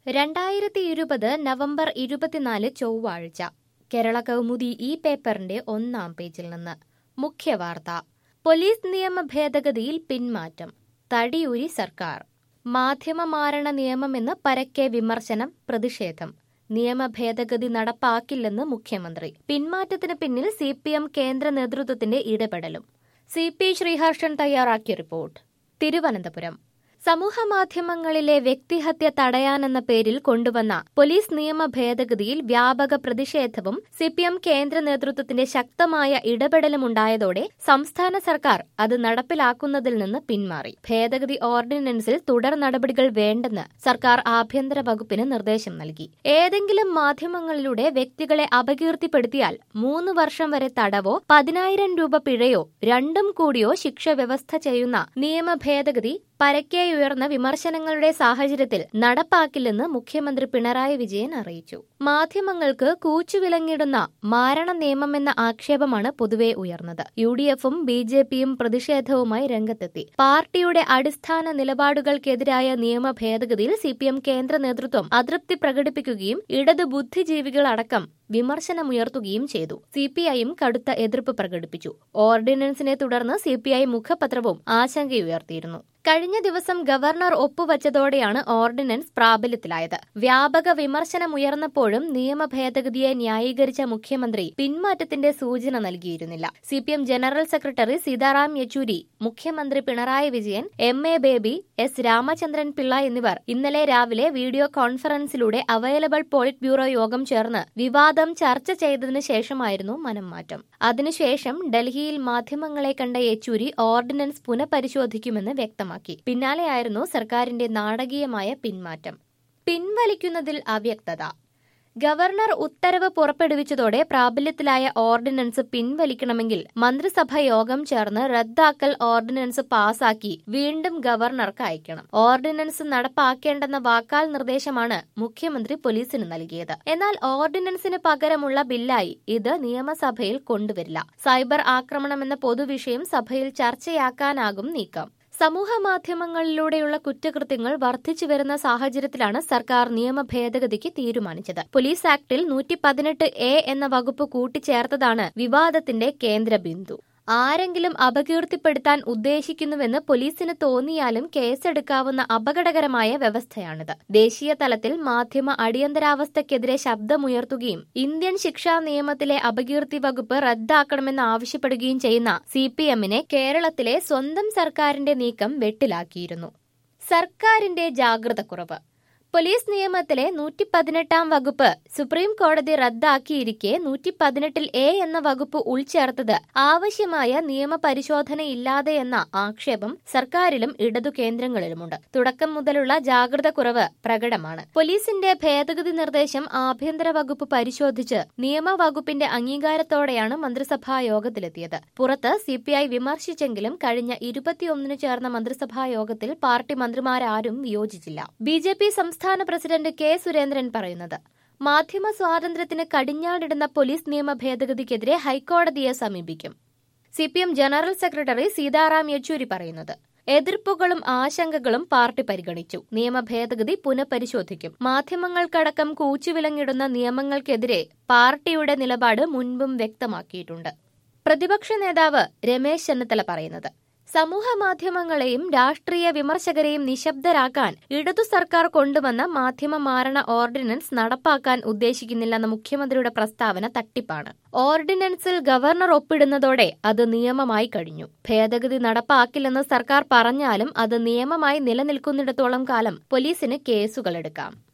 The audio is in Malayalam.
രണ്ടായിരത്തി ഇരുപത് നവംബർ ഇരുപത്തിനാല് ചൊവ്വാഴ്ച കേരള കൗമുദി ഈ പേപ്പറിന്റെ ഒന്നാം പേജിൽ നിന്ന് മുഖ്യവാർത്ത പോലീസ് നിയമ ഭേദഗതിയിൽ പിന്മാറ്റം തടിയൂരി സർക്കാർ മാധ്യമ മാരണ നിയമമെന്ന് പരക്കെ വിമർശനം പ്രതിഷേധം നിയമ ഭേദഗതി നടപ്പാക്കില്ലെന്ന് മുഖ്യമന്ത്രി പിന്മാറ്റത്തിന് പിന്നിൽ സി കേന്ദ്ര നേതൃത്വത്തിന്റെ ഇടപെടലും സി പി ശ്രീഹർഷൻ തയ്യാറാക്കിയ റിപ്പോർട്ട് തിരുവനന്തപുരം സമൂഹമാധ്യമങ്ങളിലെ വ്യക്തിഹത്യ തടയാനെന്ന പേരിൽ കൊണ്ടുവന്ന പോലീസ് നിയമ ഭേദഗതിയിൽ വ്യാപക പ്രതിഷേധവും സിപിഎം കേന്ദ്ര നേതൃത്വത്തിന്റെ ശക്തമായ ഇടപെടലുമുണ്ടായതോടെ സംസ്ഥാന സർക്കാർ അത് നടപ്പിലാക്കുന്നതിൽ നിന്ന് പിന്മാറി ഭേദഗതി ഓർഡിനൻസിൽ തുടർ നടപടികൾ വേണ്ടെന്ന് സർക്കാർ ആഭ്യന്തര വകുപ്പിന് നിർദ്ദേശം നൽകി ഏതെങ്കിലും മാധ്യമങ്ങളിലൂടെ വ്യക്തികളെ അപകീർത്തിപ്പെടുത്തിയാൽ മൂന്ന് വർഷം വരെ തടവോ പതിനായിരം രൂപ പിഴയോ രണ്ടും കൂടിയോ ശിക്ഷ വ്യവസ്ഥ ചെയ്യുന്ന നിയമ ഭേദഗതി പരക്കെ ഉയർന്ന വിമർശനങ്ങളുടെ സാഹചര്യത്തിൽ നടപ്പാക്കില്ലെന്ന് മുഖ്യമന്ത്രി പിണറായി വിജയൻ അറിയിച്ചു മാധ്യമങ്ങൾക്ക് കൂച്ചുവിലങ്ങിടുന്ന മാരണ നിയമമെന്ന ആക്ഷേപമാണ് പൊതുവെ ഉയർന്നത് യു ഡി എഫും ബി ജെ പിയും പ്രതിഷേധവുമായി രംഗത്തെത്തി പാർട്ടിയുടെ അടിസ്ഥാന നിലപാടുകൾക്കെതിരായ നിയമ ഭേദഗതിയിൽ സി പി എം കേന്ദ്ര നേതൃത്വം അതൃപ്തി പ്രകടിപ്പിക്കുകയും ഇടത് ബുദ്ധിജീവികളടക്കം വിമർശനമുയർത്തുകയും ചെയ്തു സി പി ഐയും കടുത്ത എതിർപ്പ് പ്രകടിപ്പിച്ചു ഓർഡിനൻസിനെ തുടർന്ന് സി പി ഐ മുഖപത്രവും ആശങ്കയുയർത്തിയിരുന്നു കഴിഞ്ഞ ദിവസം ഗവർണർ ഒപ്പുവച്ചതോടെയാണ് ഓർഡിനൻസ് പ്രാബല്യത്തിലായത് വ്യാപക വിമർശനമുയർന്നപ്പോഴും നിയമ ഭേദഗതിയെ ന്യായീകരിച്ച മുഖ്യമന്ത്രി പിന്മാറ്റത്തിന്റെ സൂചന നൽകിയിരുന്നില്ല C P M general secretary Sitaram Yechury മുഖ്യമന്ത്രി Pinarayi Vijayan M A Baby S Ramachandran Pillai എന്നിവർ ഇന്നലെ രാവിലെ വീഡിയോ കോൺഫറൻസിലൂടെ അവൈലബിൾ പോളിറ്റ് ബ്യൂറോ യോഗം ചേർന്ന് വിവാദം ചർച്ച ചെയ്തതിനു ശേഷമായിരുന്നു മനംമാറ്റം അതിനുശേഷം ഡൽഹിയിൽ മാധ്യമങ്ങളെ കണ്ട യെച്ചൂരി ഓർഡിനൻസ് പുനഃപരിശോധിക്കുമെന്ന് വ്യക്തമാക്കി വ്യക്തമാക്കി പിന്നാലെയായിരുന്നു സർക്കാരിന്റെ നാടകീയമായ പിന്മാറ്റം പിൻവലിക്കുന്നതിൽ അവ്യക്തത ഗവർണർ ഉത്തരവ് പുറപ്പെടുവിച്ചതോടെ പ്രാബല്യത്തിലായ ഓർഡിനൻസ് പിൻവലിക്കണമെങ്കിൽ മന്ത്രിസഭ യോഗം ചേർന്ന് റദ്ദാക്കൽ ഓർഡിനൻസ് പാസാക്കി വീണ്ടും ഗവർണർക്ക് അയക്കണം ഓർഡിനൻസ് നടപ്പാക്കേണ്ടെന്ന വാക്കാൽ നിർദ്ദേശമാണ് മുഖ്യമന്ത്രി പോലീസിന് നൽകിയത് എന്നാൽ ഓർഡിനൻസിന് പകരമുള്ള ബില്ലായി ഇത് നിയമസഭയിൽ കൊണ്ടുവരില്ല സൈബർ ആക്രമണമെന്ന പൊതുവിഷയം സഭയിൽ ചർച്ചയാക്കാനാകും നീക്കം സമൂഹ മാധ്യമങ്ങളിലൂടെയുള്ള കുറ്റകൃത്യങ്ങൾ വർദ്ധിച്ചു വരുന്ന സാഹചര്യത്തിലാണ് സർക്കാർ നിയമ ഭേദഗതിക്ക് തീരുമാനിച്ചത് പോലീസ് ആക്ടിൽ നൂറ്റി പതിനെട്ട് എ എന്ന വകുപ്പ് കൂട്ടിച്ചേർത്തതാണ് വിവാദത്തിന്റെ കേന്ദ്ര ബിന്ദു ആരെങ്കിലും അപകീർത്തിപ്പെടുത്താൻ ഉദ്ദേശിക്കുന്നുവെന്ന് പോലീസിന് തോന്നിയാലും കേസെടുക്കാവുന്ന അപകടകരമായ വ്യവസ്ഥയാണിത് ദേശീയ തലത്തിൽ മാധ്യമ അടിയന്തരാവസ്ഥയ്ക്കെതിരെ ശബ്ദമുയർത്തുകയും ഇന്ത്യൻ ശിക്ഷാ നിയമത്തിലെ അപകീർത്തി വകുപ്പ് റദ്ദാക്കണമെന്ന് ആവശ്യപ്പെടുകയും ചെയ്യുന്ന സി പി എമ്മിനെ കേരളത്തിലെ സ്വന്തം സർക്കാരിന്റെ നീക്കം വെട്ടിലാക്കിയിരുന്നു സർക്കാരിന്റെ ജാഗ്രതക്കുറവ് പോലീസ് നിയമത്തിലെ നൂറ്റി പതിനെട്ടാം വകുപ്പ് സുപ്രീം കോടതി റദ്ദാക്കിയിരിക്കെ നൂറ്റി പതിനെട്ടിൽ എ എന്ന വകുപ്പ് ഉൾച്ചേർത്തത് ആവശ്യമായ നിയമപരിശോധനയില്ലാതെ എന്ന ആക്ഷേപം സർക്കാരിലും ഇടതു കേന്ദ്രങ്ങളിലുമുണ്ട് തുടക്കം മുതലുള്ള ജാഗ്രത കുറവ് പ്രകടമാണ് പോലീസിന്റെ ഭേദഗതി നിർദ്ദേശം ആഭ്യന്തര വകുപ്പ് പരിശോധിച്ച് നിയമവകുപ്പിന്റെ അംഗീകാരത്തോടെയാണ് മന്ത്രിസഭാ യോഗത്തിലെത്തിയത് പുറത്ത് സിപിഐ വിമർശിച്ചെങ്കിലും കഴിഞ്ഞ ഇരുപത്തിയൊന്നിന് ചേർന്ന മന്ത്രിസഭാ യോഗത്തിൽ പാർട്ടി മന്ത്രിമാരാരും വിയോജിച്ചില്ല ബി ജെ പി സംസ്ഥാന പ്രസിഡന്റ് കെ സുരേന്ദ്രൻ പറയുന്നത് മാധ്യമ സ്വാതന്ത്ര്യത്തിന് കടിഞ്ഞാണിടുന്ന പോലീസ് നിയമ ഭേദഗതിക്കെതിരെ ഹൈക്കോടതിയെ സമീപിക്കും C P M general secretary Sitaram Yechury പറയുന്നത് എതിർപ്പുകളും ആശങ്കകളും പാർട്ടി പരിഗണിച്ചു നിയമ ഭേദഗതി പുനഃപരിശോധിക്കും മാധ്യമങ്ങൾക്കടക്കം കൂച്ചുവിലങ്ങിടുന്ന നിയമങ്ങൾക്കെതിരെ പാർട്ടിയുടെ നിലപാട് മുൻപും വ്യക്തമാക്കിയിട്ടുണ്ട് പ്രതിപക്ഷ നേതാവ് രമേശ് ചെന്നിത്തല പറയുന്നത് സമൂഹ മാധ്യമങ്ങളെയും രാഷ്ട്രീയ വിമർശകരെയും നിശബ്ദരാക്കാൻ ഇടതു സർക്കാർ കൊണ്ടുവന്ന മാധ്യമ മാരണ ഓർഡിനൻസ് നടപ്പാക്കാൻ ഉദ്ദേശിക്കുന്നില്ലെന്ന മുഖ്യമന്ത്രിയുടെ പ്രസ്താവന തട്ടിപ്പാണ് ഓർഡിനൻസിൽ ഗവർണർ ഒപ്പിടുന്നതോടെ അത് നിയമമായി കഴിഞ്ഞു ഭേദഗതി നടപ്പാക്കില്ലെന്ന് സർക്കാർ പറഞ്ഞാലും അത് നിയമമായി നിലനിൽക്കുന്നിടത്തോളം കാലം പോലീസിന് കേസുകളെടുക്കാം